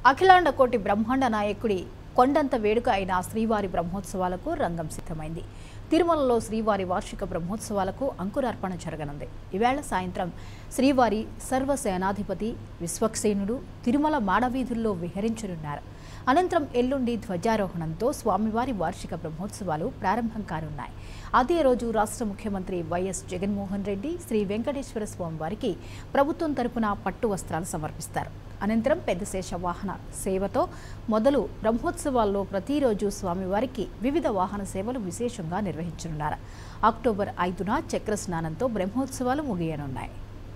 అఖిలాండ కోటి బ్రహ్మాండ నాయకుడి కొండంత వేడుక అయిన శ్రీవారి బ్రహ్మోత్సవాలకు రంగం సిద్ధమైంది తిరుమలలో శ్రీవారి వార్షిక బ్రహ్మోత్సవాలకు అంకురార్పణ జరగనుంది ఈవేళ సాయంత్రం శ్రీవారి సర్వసేనాధిపతి విశ్వక్సేనుడు తిరుమల మాడవీధుల్లో విహరించనున్నారు అనంతరం ఎల్లుండి ధ్వజారోహణంతో స్వామివారి వార్షిక బ్రహ్మోత్సవాలు ప్రారంభం కానున్నాయి అదే రోజు రాష్ట్ర ముఖ్యమంత్రి వైఎస్ జగన్మోహన్ రెడ్డి శ్రీ వెంకటేశ్వర స్వామివారికి ప్రభుత్వం తరపున పట్టు వస్త్రాలు సమర్పిస్తారు అనంతరం పెద్దశేష వాహన సేవతో మొదలు బ్రహ్మోత్సవాల్లో ప్రతిరోజు స్వామివారికి వివిధ వాహన సేవలు విశేషంగా నిర్వహించనున్నారు అక్టోబర్ ఐదున చక్ర స్నానంతో బ్రహ్మోత్సవాలు ముగియనున్నాయి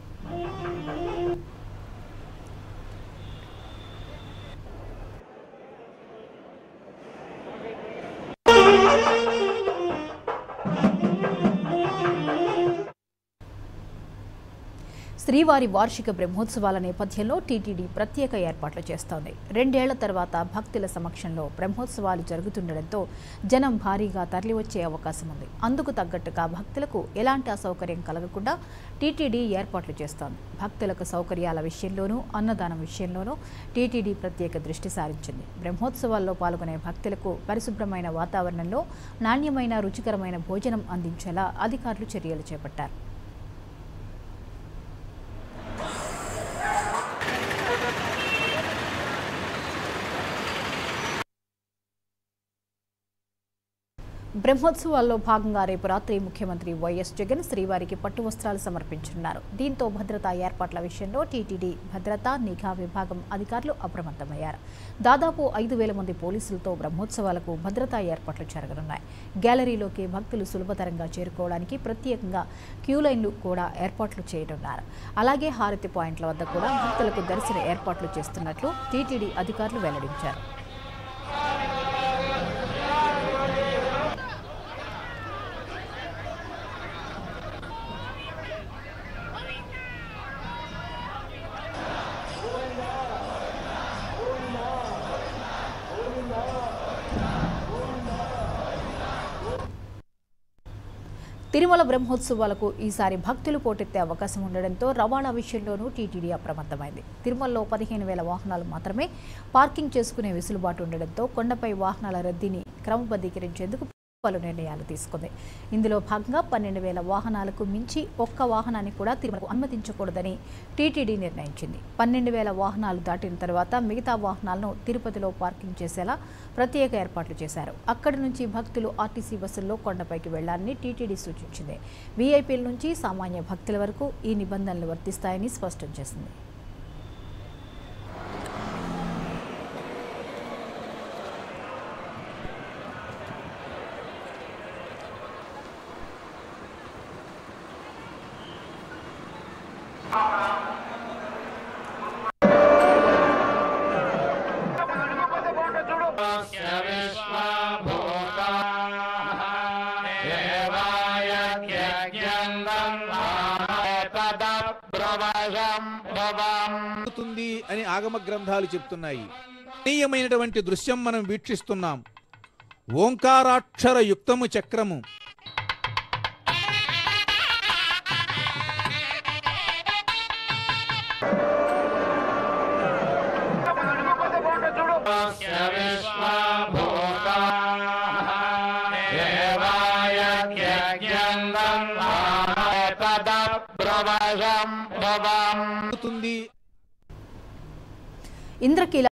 శ్రీవారి వార్షిక బ్రహ్మోత్సవాల నేపథ్యంలో టీటీడీ ప్రత్యేక ఏర్పాట్లు చేస్తోంది రెండేళ్ల తర్వాత భక్తుల సమక్షంలో బ్రహ్మోత్సవాలు జరుగుతుండటంతో జనం భారీగా తరలివచ్చే అవకాశం ఉంది అందుకు తగ్గట్టుగా భక్తులకు ఎలాంటి అసౌకర్యం కలగకుండా టీటీడీ ఏర్పాట్లు చేస్తోంది భక్తులకు సౌకర్యాల విషయంలోనూ అన్నదానం విషయంలోనూ టీటీడీ ప్రత్యేక దృష్టి సారించింది బ్రహ్మోత్సవాల్లో పాల్గొనే భక్తులకు పరిశుభ్రమైన వాతావరణంలో నాణ్యమైన రుచికరమైన భోజనం అందించేలా అధికారులు చర్యలు చేపట్టారు బ్రహ్మోత్సవాల్లో భాగంగా రేపు రాత్రి ముఖ్యమంత్రి వైఎస్ జగన్ శ్రీవారికి పట్టు వస్త్రాలు సమర్పించనున్నారు దీంతో భద్రతా ఏర్పాట్ల విషయంలో టీటీడీ భద్రతా నిఘా విభాగం అధికారులు అప్రమత్తమయ్యారు దాదాపు ఐదు వేల మంది పోలీసులతో బ్రహ్మోత్సవాలకు భద్రతా ఏర్పాట్లు జరగనున్నాయి గ్యాలరీలోకి భక్తులు సులభతరంగా చేరుకోవడానికి ప్రత్యేకంగా క్యూ లైన్లు కూడా ఏర్పాట్లు చేయనున్నారు అలాగే హారతి పాయింట్ల వద్ద కూడా భక్తులకు దర్శన ఏర్పాట్లు చేస్తున్నట్లు టీటీడీ అధికారులు వెల్లడించారు తిరుమల బ్రహ్మోత్సవాలకు ఈసారి భక్తులు పోటెత్తే అవకాశం ఉండడంతో రవాణా విషయంలోనూ టీటీడీ అప్రమత్తమైంది తిరుమలలో పదిహేను వేల వాహనాలు మాత్రమే పార్కింగ్ చేసుకునే వెసులుబాటు ఉండడంతో కొండపై వాహనాల రద్దీని క్రమబద్ధీకరించేందుకు పలు నిర్ణయాలు తీసుకుంది ఇందులో భాగంగా పన్నెండు వేల వాహనాలకు మించి ఒక్క వాహనాన్ని కూడా తిరుమలకు అనుమతించకూడదని టీటీడీ నిర్ణయించింది పన్నెండు వేల వాహనాలు దాటిన తర్వాత మిగతా వాహనాలను తిరుపతిలో పార్కింగ్ చేసేలా ప్రత్యేక ఏర్పాట్లు చేశారు అక్కడి నుంచి భక్తులు ఆర్టీసీ బస్సుల్లో కొండపైకి వెళ్లాలని టీటీడీ సూచించింది వీఐపీల నుంచి సామాన్య భక్తుల వరకు ఈ నిబంధనలు వర్తిస్తాయని స్పష్టం చేసింది అవుతుంది అని ఆగమ గ్రంథాలు చెప్తున్నాయి నీయమైనటువంటి దృశ్యం మనం వీక్షిస్తున్నాం ఓంకారాక్షర యుక్తము చక్రము అవుతుంది ఇంద్రకీల